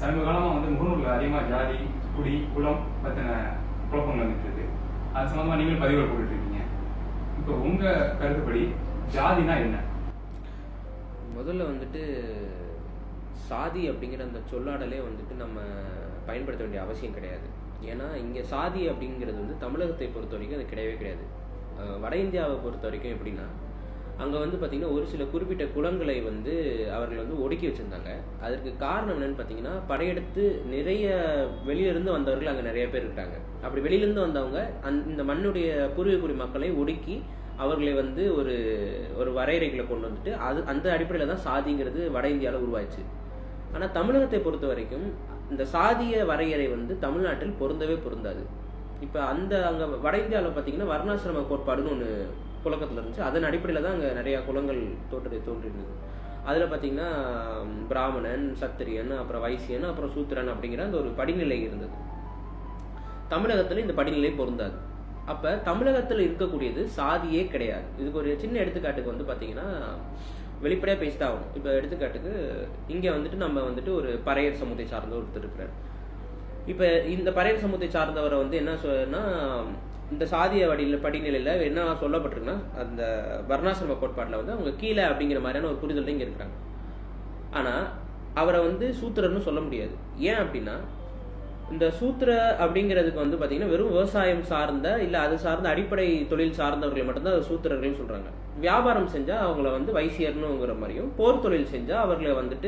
சமீப காலமா வந்து முகநூல்ல அதிகமா ஜாதி குடி குலம் பத்தின குழப்பங்கள் வந்துட்டு இருக்கு அது சம்பந்தமா நீங்களும் பதிவுகள் போட்டுட்டு இருக்கீங்க இப்போ உங்க கருத்துப்படி ஜாதினா என்ன முதல்ல வந்துட்டு சாதி அப்படிங்கிற அந்த சொல்லாடலே வந்துட்டு நம்ம பயன்படுத்த வேண்டிய அவசியம் கிடையாது ஏன்னா இங்கே சாதி அப்படிங்கிறது வந்து தமிழகத்தை பொறுத்த வரைக்கும் அது கிடையவே கிடையாது அஹ் வட இந்தியாவை பொறுத்த வரைக்கும் எப்படின்னா அங்கே வந்து பார்த்திங்கன்னா ஒரு சில குறிப்பிட்ட குலங்களை வந்து அவர்கள் வந்து ஒடுக்கி வச்சுருந்தாங்க அதற்கு காரணம் என்னன்னு பார்த்தீங்கன்னா படையெடுத்து நிறைய வெளியிலிருந்து வந்தவர்கள் அங்கே நிறைய பேர் இருக்காங்க அப்படி வெளியிலேருந்து வந்தவங்க அந் இந்த மண்ணுடைய பூர்வீக குடி மக்களை ஒடுக்கி அவர்களை வந்து ஒரு ஒரு வரையறைகளை கொண்டு வந்துட்டு அது அந்த அடிப்படையில் தான் சாதிங்கிறது வட இந்தியாவில் உருவாச்சு ஆனால் தமிழகத்தை பொறுத்த வரைக்கும் இந்த சாதிய வரையறை வந்து தமிழ்நாட்டில் பொருந்தவே பொருந்தாது இப்போ அந்த அங்கே வட இந்தியாவில் பார்த்தீங்கன்னா வர்ணாசிரம கோட்பாடுன்னு ஒன்று புழக்கத்தில் இருந்துச்சு அதன் அடிப்படையில் தான் அங்கே நிறையா குலங்கள் தோற்று தோன்றிருந்தது அதில் பார்த்தீங்கன்னா ம், பிராமணன் சத்திரியன் அப்புறம் வைசியன் அப்புறம் சூத்திரன் அப்படிங்கிற அந்த ஒரு படிநிலை இருந்தது தமிழகத்தில் இந்த படிநிலை பொருந்தாது அப்போ தமிழகத்தில் இருக்கக்கூடியது சாதியே கிடையாது இதுக்கு ஒரு சின்ன எடுத்துக்காட்டுக்கு வந்து பார்த்தீங்கன்னா வெளிப்படையாக பேசிதான் ஆகணும் இப்போ எடுத்துக்காட்டுக்கு இங்கே வந்துட்டு நம்ம வந்துட்டு ஒரு பறையர் சமூகத்தை சார்ந்த ஒருத்தர் இருக்கிறார் இப்போ இந்த பறையர் சமூகத்தை சார்ந்தவரை வந்து என்ன சொன்னா இந்த சாதிய வடியில் படிநிலையில் என்ன சொல்லப்பட்டிருக்குன்னா அந்த வர்ணாசிரம கோட்பாட்டில் வந்து அவங்க கீழே அப்படிங்கிற மாதிரியான ஒரு புரிதல் இங்கே இருக்கிறாங்க ஆனால் அவரை வந்து சூத்திரன்னு சொல்ல முடியாது ஏன் அப்படின்னா இந்த சூத்திர அப்படிங்கிறதுக்கு வந்து பார்த்தீங்கன்னா வெறும் விவசாயம் சார்ந்த இல்லை அது சார்ந்த அடிப்படை தொழில் சார்ந்தவர்களை மட்டும்தான் அது சூத்திரர்கள்னு சொல்கிறாங்க வியாபாரம் செஞ்சால் அவங்கள வந்து வைசியர்னுங்கிற மாதிரியும் போர் தொழில் செஞ்சால் அவர்களை வந்துட்டு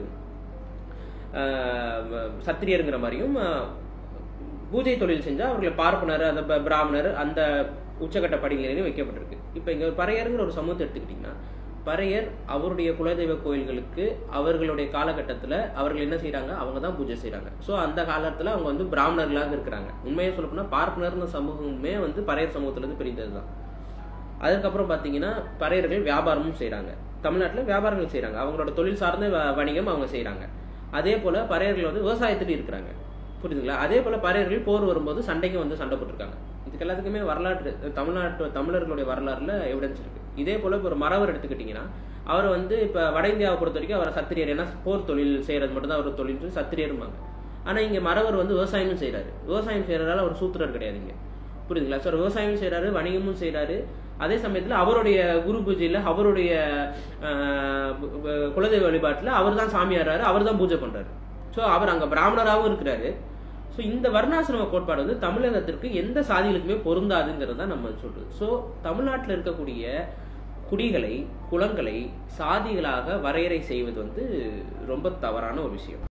ஆஹ், சத்திரியருங்கிற மாதிரியும் ஆஹ், பூஜை தொழில் செஞ்சால் அவர்களை பார்ப்பனர் அந்த ப- பிராமணர் அந்த உச்சக்கட்ட படிநிலையிலும் வைக்கப்பட்டிருக்கு இப்போ இங்கே பறையருங்கிற ஒரு சமூகத்தை எடுத்துக்கிட்டிங்கன்னா பறையர் அவருடைய குலதெய்வ கோயில்களுக்கு அவர்களுடைய காலகட்டத்தில் அவர்கள் என்ன செய்கிறாங்க அவங்க தான் பூஜை செய்கிறாங்க ஸோ அந்த காலத்தில் அவங்க வந்து பிராமணர்களாக இருக்கிறாங்க உண்மையை சொல்ல போனால் பார்ப்பனர்னு சமூகமே வந்து பறையர் சமூகத்திலேருந்து பிரிந்தது தான் அதுக்கப்புறம் பார்த்தீங்கன்னா பறையர்கள் வியாபாரமும் செய்கிறாங்க தமிழ்நாட்டில் வியாபாரங்கள் செய்கிறாங்க அவங்களோட தொழில் சார்ந்த வ- வணிகம் அவங்க செய்கிறாங்க அதே போல் பறையர்கள் வந்து விவசாயத்துலையும் இருக்கிறாங்க புரியுதுங்களா அதே போல் பறையர்கள் போர் வரும்போது சண்டைக்கு வந்து சண்டை போட்டிருக்காங்க இதுக்கு எல்லாத்துக்குமே வரலாற்று தமிழ்நாட்டு தமிழர்களுடைய வரலாறுல எவிடன்ஸ் இருக்கு இதே போல் இப்போ ஒரு மறவர் எடுத்துக்கிட்டிங்கன்னா அவர் வந்து இப்போ வட இந்தியாவை பொறுத்த வரைக்கும் அவர் சத்திரியர் ஏன்னா போர் தொழில் செய்கிறது மட்டும்தான் அவர் தொழில் சத்திரியருமாங்க ஆனால் இங்கே மறவர் வந்து விவசாயமும் செய்கிறாரு விவசாயம் செய்கிறதால அவர் சூத்திரர் கிடையாது இங்கே புரியுதுங்களா சார் விவசாயமும் செய்கிறாரு வணிகமும் செய்கிறாரு அதே சமயத்தில் அவருடைய குரு பூஜையில் அவருடைய ஆஹ், பு- பு- குலதெய்வ வழிபாட்டில் அவர் தான் சாமியாராரு அவர் தான் பூஜை பண்ணுறாரு ஸோ அவர் அங்கே பிராமணராகவும் இருக்கிறாரு ஸோ இந்த வர்ணாசிரம கோட்பாடு வந்து தமிழகத்திற்கு எந்த சாதிகளுக்குமே பொருந்தாதுங்கிறது தான் நம்ம சொல்றது ஸோ தமிழ்நாட்டில் இருக்கக்கூடிய குடிகளை குலங்களை சாதிகளாக வரையறை செய்வது வந்து ரொம்ப தவறான ஒரு விஷயம்